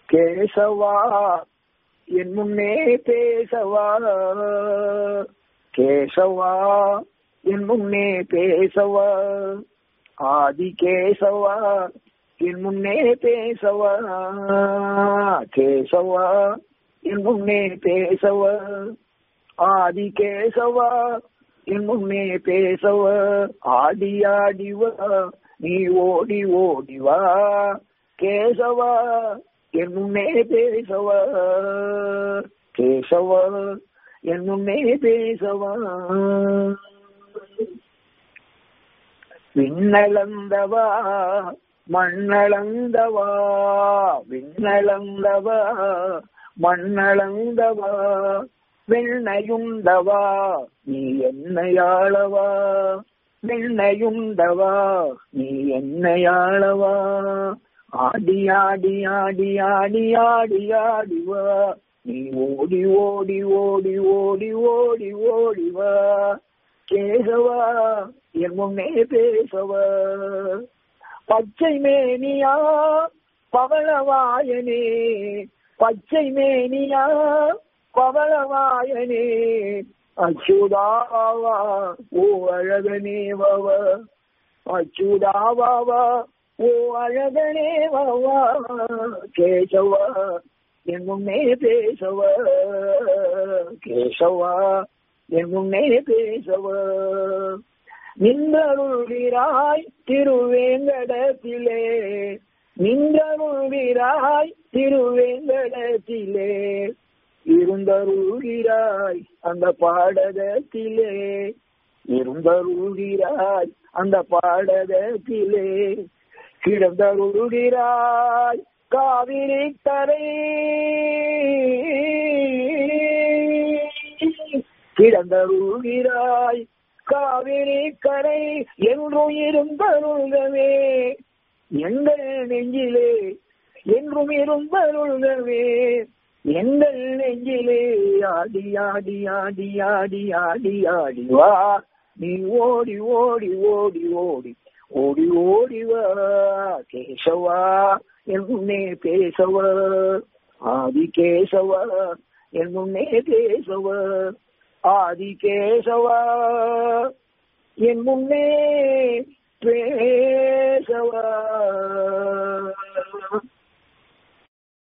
கேசவா என் முன்னே பேசவா கேசவா என் முன்னே பேசவா ஆதி கேசவா என் முன்னே பேசவா கேசவா என் முன்னே பேசவா ஆதி கேசவா என் முன்னே பேசவா ஆடி ஆடிவா நீ ஓடி ஓடிவா கேசவா என் முன்னே பேசவா கேசவா என் முன்னே பேசவா விண்ணளந்தவா மண்ணளந்தவா விண்ணளந்தவா மண்ணளந்தவா வெண்ணையுண்டவா நீ என்னையாளவா வெண்ணையுண்டவா நீ என்னையாளவா ஆடி ஆடி ஆடி ஆடி ஆடி ஆடிவா நீ ஓடி ஓடி ஓடி ஓடி ஓடி ஓடிவா கேசவா என் முன்னே பேசவா பச்சை மேனியா பவளவாயனே பச்சை மேனியா பவளவாயனே அச்சுதாவா ஓ அழகனே வவ அச்சுதாவா ஓ அழகனே வவா கேசவா என் முன்னே பேசவா கேசவா என் முன்னே பேசவா நின்றருள்கிறாய் திருவேங்கடத்திலே நின்றருள்கிறாய் திருவேங்கடத்திலே இருந்தருள்கிறாய் அந்த பாடகத்திலே இருந்தருள்கிறாய் அந்த பாடகத்திலே கிடந்தருள்கிறாய் காவிரி கரை கிடந்தருள்கிறாய் காவிரி கரை என்றும் இருந்தருள்கவே எங்கள் நெஞ்சிலே என்றும் இருந்தருள்கவே எங்கள் நெஞ்சிலே ஆடி ஆடி ஆடி ஆடி ஆடி ஆடி வா நீ ஓடி ஓடி ஓடி ஓடி ஓடி ஓடி வா கேசவா என் முன்னே பேசவா ஆதி கேசவா என் முன்னே பேசவா ஆதி கேசவா என் முன்னே பேசவா